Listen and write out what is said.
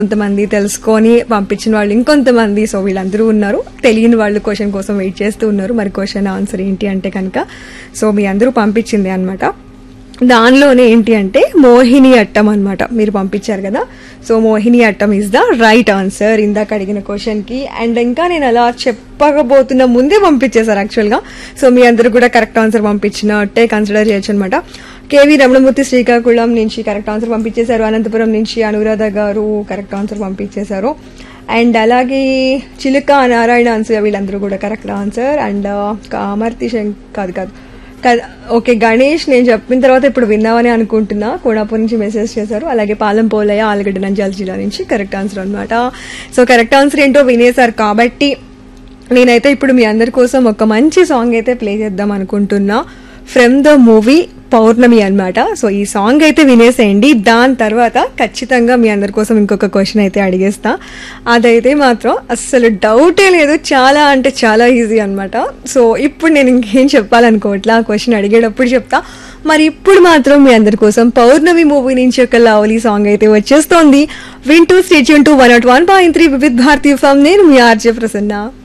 కొంతమంది తెలుసుకొని పంపించిన వాళ్ళు ఇంకొంతమంది సో వీళ్ళందరూ ఉన్నారు తెలియని వాళ్ళు క్వశ్చన్ కోసం వెయిట్ చేస్తూ ఉన్నారు మరి క్వశ్చన్ ఆన్సర్ ఏంటి అంటే కనుక సో మీ అందరూ పంపించింది అనమాట దానిలోనే ఏంటి అంటే మోహిని అట్టం అన్నమాట మీరు పంపించారు కదా so Mohiniyattam is the right answer ఇందాక అడిగిన క్వశ్చన్ కి అండ్ ఇంకా నేను అలా చెప్పకపోతున్న ముందే పంపించేశారు యాక్చువల్ గా సో మీ అందరూ కూడా కరెక్ట్ ఆన్సర్ పంపించినట్టే కన్సిడర్ చేయొచ్చు అనమాట కేవీ రమణమూర్తి శ్రీకాకుళం నుంచి కరెక్ట్ ఆన్సర్ పంపించేశారు అనంతపురం నుంచి అనురాధ గారు కరెక్ట్ ఆన్సర్ పంపించేశారు అండ్ అలాగే చిలుక నారాయణ ఆన్సర్ వీళ్ళందరూ కూడా కరెక్ట్ ఆన్సర్ అండ్ కామర్తి శంక్ కాదు కాదు కాదు ఓకే గణేష్ నేను చెప్పిన తర్వాత ఇప్పుడు విన్నామని అనుకుంటున్నా కోడాపూర్ నుంచి మెసేజ్ చేశారు అలాగే పాలెం పోలయ్య ఆలగడ్డ నంజాల జిల్లా నుంచి కరెక్ట్ ఆన్సర్ అనమాట సో కరెక్ట్ ఆన్సర్ ఏంటో వినేశారు కాబట్టి నేనైతే ఇప్పుడు మీ అందరి కోసం ఒక మంచి సాంగ్ అయితే ప్లే చేద్దాం అనుకుంటున్నా ఫ్రమ్ ద మూవీ పౌర్ణమి అన్నమాట సో ఈ సాంగ్ అయితే వినేసేయండి దాని తర్వాత ఖచ్చితంగా మీ అందరి కోసం ఇంకొక క్వశ్చన్ అయితే అడిగేస్తా అదైతే మాత్రం అస్సలు డౌటే లేదు చాలా అంటే చాలా ఈజీ అన్నమాట సో ఇప్పుడు నేను ఇంకేం చెప్పాలనుకోవట్లా ఆ క్వశ్చన్ అడిగేటప్పుడు చెప్తా మరి ఇప్పుడు మాత్రం మీ అందరి కోసం పౌర్ణమి మూవీ నుంచి ఒక లవ్లీ సాంగ్ అయితే వచ్చేస్తోంది వింటూ stay tuned to one naught one point three Vividh Bharati ఫామ్ నేను మీ ఆర్జే ప్రసన్న